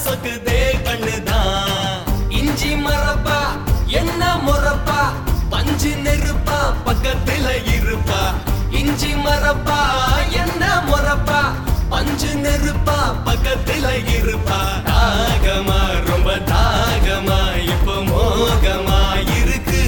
சொக்குதே கண்ணுதான் இஞ்சி மரப்பா என்ன முறப்பா பஞ்சு நெருப்பா பக்கத்துல இருப்பா இஞ்சி மரப்பா என்ன முறப்பா பஞ்சு நெருப்பா பக்கத்துல இருப்பா தாகமா ரொம்ப தாகமா இப்ப மோகமா இருக்கு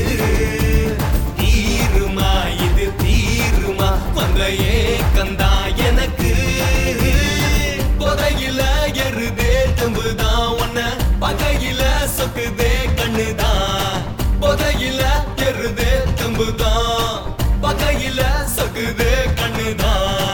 தீருமா இது தீருமா வந்த ஏக்கந்தா எனக்கு புதையில எருதே தம்புதான் உன்ன பகையில சொக்குதே கண்ணுதான் புதையில எருதே தம்புதான் பகையில சொக்குதே கண்ணுதான்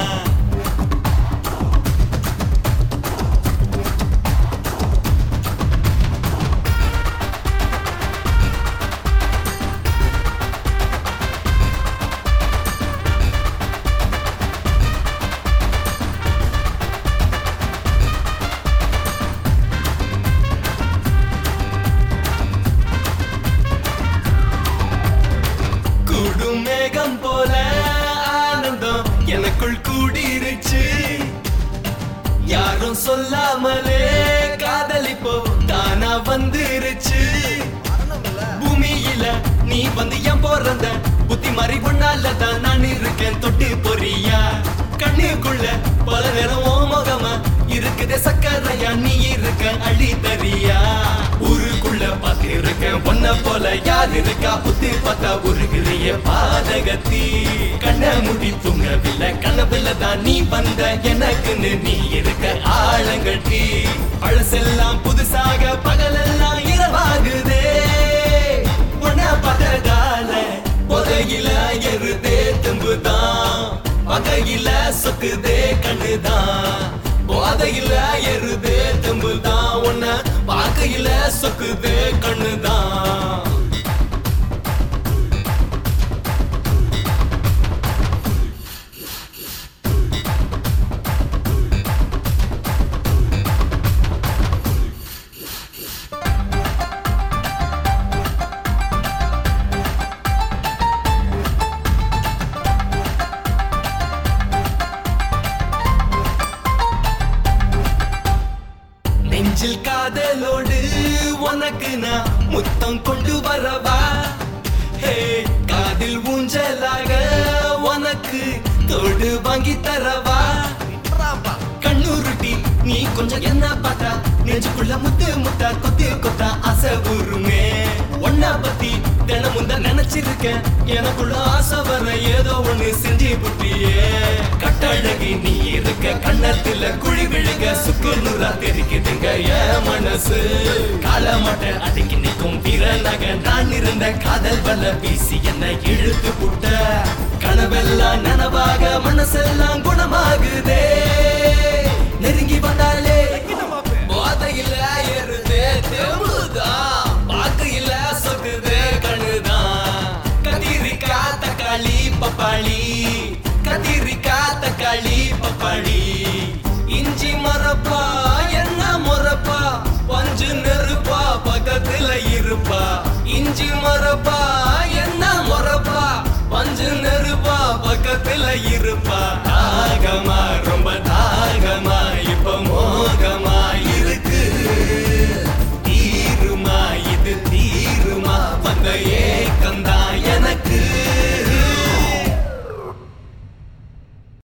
கூடும் மேகம் போல ஆனந்தம் எனக்குள் கூடிருச்சு யாரும் சொல்லாமலே காதலிப்போ தானா வந்துருச்சு பூமியில நீ வந்து என் பிறந்த புத்தி மாறி ஒன்னால தான் நான் இருக்கேன் தொட்டு பொறியா கண்ணுக்குள்ள பல நேரம் ஓ முகமா இருக்குதே சக்கரையா நீ இருக்க அழி தரியா ஊருக்குள்ள பார்த்து இருக்கேன் ஒன்ன போல யார் இருக்கா புத்தி பார்த்தா உருகிறிய பாதகத்தி கண்ண முடி தூங்கவில்லை கனவுல தான் நீ வந்த எனக்குன்னு நீ இருக்க ஆழங்கட்டி பழசெல்லாம் புதுசாக பகலெல்லாம் இரவாகுதே உன்னை பார்த்ததால புதையில எருதே தும்புதான் பகையில சொக்குதே கண்ணுதான் போதையில எருதே தும்புதான் உன்னை பார்க்கையில சொக்குதே கண்ணுதான் நெஞ்சில் காதலோடு உனக்கு நான் முத்தம் கொண்டு வரவா ஹே காதில் ஊஞ்சலாக உனக்கு தோடு வாங்கி தரவா கண்ணுருட்டி நீ கொஞ்சம் என்ன பார்த்தா நெஞ்சுக்குள்ள முத்து முத்தா கொத்து கொத்தா ஆசை உருமே ஒன்ன பத்தி தினமும் தான் நினைச்சிருக்கேன் எனக்குள்ள ஆசை வர ஏதோ ஒண்ணு செஞ்சு புட்டியே கட்டழகி நீ இருக்க கண்ணத்துல குழி விழுக சுக்கு நூறா தெரிக்குதுங்க என் மனசு காலமாட்ட அடக்கி நிற்கும் திறனக நான் இருந்த காதல் வல்ல வீசி என்ன இழுத்து புட்ட கனவெல்லாம் நனவாக மனசெல்லாம் குணமாகுதே நெருங்கி வந்தாலே போதையில ஏறுதே தெம்புதான் பாக்கையில சொக்குதே கண்ணுதான் கத்திரிக்காய் தக்காளி பப்பாளி கத்திரிக்காய் தக்காளி பப்பாளி இஞ்சி மரப்பா என்ன முறப்பா பஞ்சு நெருப்பா பக்கத்துல இருப்பா இஞ்சி மரப்பா என்ன முறப்பா பஞ்சு நெருப்பா பக்கத்துல இருப்பா தாகமா ரொம்ப தாகமா இப்ப மோகமா இருக்கு தீருமா இது தீருமா வந்த